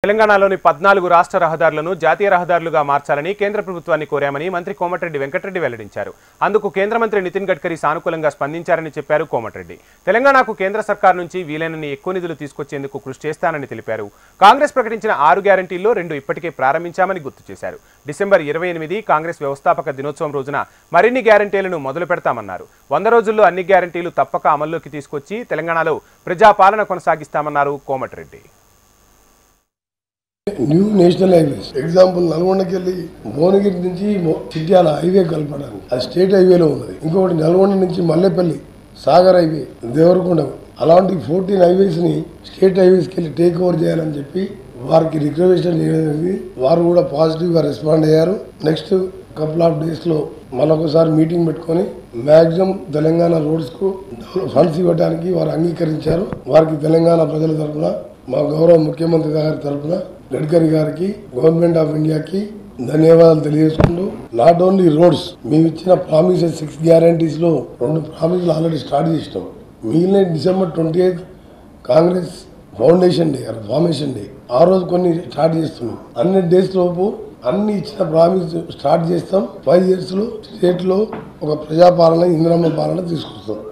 తెలంగాణలోని పద్నాలుగు రాష్ట్ర రహదారులను జాతీయ రహదారులుగా మార్చాలని కేంద్ర ప్రభుత్వాన్ని కోరామని మంత్రి కోమటిరెడ్డి వెంకటరెడ్డి వెల్లడించారు అందుకు కేంద్ర మంత్రి నితిన్ గడ్కరీ సానుకూలంగా స్పందించారని చెప్పారు కోమటిరెడ్డి తెలంగాణకు కేంద్ర సర్కార్ నుంచి వీలైనన్ని ఎక్కువ నిధులు తీసుకొచ్చేందుకు కృషి చేస్తానని తెలిపారు కాంగ్రెస్ ప్రకటించిన ఆరు గ్యారంటీల్లో రెండు ఇప్పటికే ప్రారంభించామని గుర్తు చేశారు డిసెంబర్ ఇరవై ఎనిమిది కాంగ్రెస్ వ్యవస్థాపక దినోత్సవం రోజున మరిన్ని గ్యారంటీలను మొదలు పెడతామన్నారు వంద రోజుల్లో అన్ని గ్యారంటీలు తప్పక అమల్లోకి తీసుకొచ్చి తెలంగాణలో ప్రజాపాలన కొనసాగిస్తామన్నారు Komatireddy new national highways example నల్గొండకి వెళ్ళి భువనగిరి నుంచి మొ- చిట్యాల హైవే కలపడానికి అది స్టేట్ హైవేలో ఉన్నది ఇంకొకటి నల్గొండ నుంచి మల్లెపల్లి సాగర్ హైవే దేవరకొండ అలాంటి ఫోర్టీన్ హైవేస్ ని స్టేట్ హైవేస్కి వెళ్ళి టేక్ ఓవర్ చేయాలని చెప్పి వారికి రిజర్వేషన్ చేయడం జరిగింది వారు కూడా పాజిటివ్ గా రెస్పాండ్ అయ్యారు నెక్స్ట్ కపుల్ ఆఫ్ డేస్ లో మరొకసారి మీటింగ్ పెట్టుకొని మాక్సిమం తెలంగాణ రోడ్స్ కు ఫండ్స్ ఇవ్వడానికి వారు అంగీకరించారు వారికి తెలంగాణ ప్రజల తరఫున మా గౌరవ ముఖ్యమంత్రి గారి తరఫున గడ్కరీ గారికి గవర్నమెంట్ ఆఫ్ ఇండియాకి ధన్యవాదాలు తెలియజేసుకుంటూ నాట్ ఓన్లీ రోడ్స్ మేము ఇచ్చిన ప్రామిసెస్ సిక్స్ గ్యారంటీస్ లో రెండు ప్రామిసులు ఆల్రెడీ స్టార్ట్ చేసినాం మిగిలిన December twenty eighth Congress foundation day formation day ఆ రోజు కొన్ని స్టార్ట్ చేస్తున్నాం అన్ని డేస్ లోపు అన్ని ఇచ్చిన ప్రామిస్ స్టార్ట్ చేస్తాం ఫైవ్ ఇయర్స్ లో స్టేట్ లో ఒక ప్రజాపాలన ఇంద్రమ్మ పాలన తీసుకొస్తాం